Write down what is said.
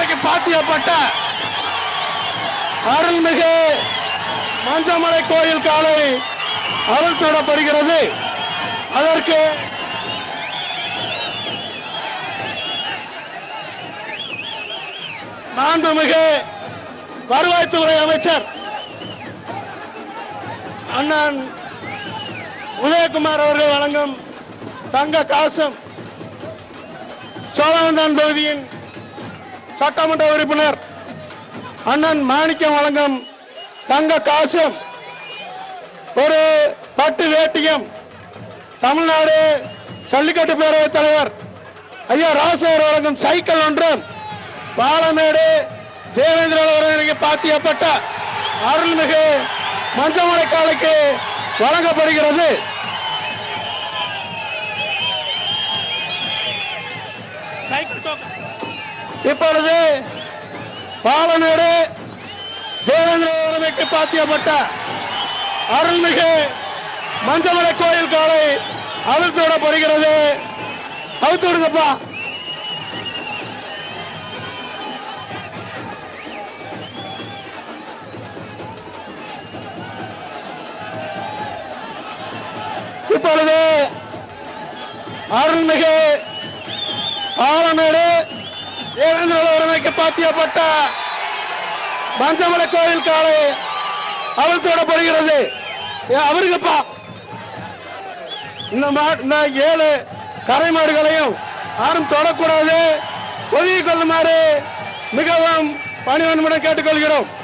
வரைக்கும் பாத்தியப்பட்ட அருள்மிகு மஞ்சமலை கோயில் காலை அருள் தொடப்படுகிறது அதற்கு மாண்புமிகு வருவாய்த்துறை அமைச்சர் அண்ணன் உதயகுமார் அவர்கள் வழங்கும் தங்க காசும் சோழவந்தான் தொகுதியின் சட்டமன்ற உறுப்பினர் அண்ணன் மாணிக்கம் வழங்கும் தங்க காசும் ஒரு பட்டு வேட்டியும் தமிழ்நாடு ஜல்லிக்கட்டு பேரவைத் தலைவர் ஐயா ராசவர் வழங்கும் சைக்கிள் ஒன்றும் பாலமேடு தேவேந்திர அவர்களுக்கு பாத்தியப்பட்ட அருள்மிகு மஞ்சமலை காலைக்கு வழங்கப்படுகிறது இப்பொழுது பாலமேடு தேவேந்திர உரிமைக்கு பாத்தியப்பட்ட அருள்மிகு மஞ்சமலை கோயில் காலை அவிழ்த்து விடப்படுகிறது அவிழ்த்து விடுங்கப்பா இப்பொழுது அருள்மிகு ஆலமேடு தேவேந்திர உரிமைக்கு பாத்தியப்பட்ட மஞ்சமலை கோயில் காலை அவிழ்த்து விடப்படுகிறது ஏ, அவருக்குப்பா இந்த மா- இந்த ஏழு கரை மாடுகளையும் யாரும் தொடக்கூடாது ஒதுக்கிக் கொள்ளுமாறு மிகவும் பணிவன்புடன் கேட்டுக்கொள்கிறோம்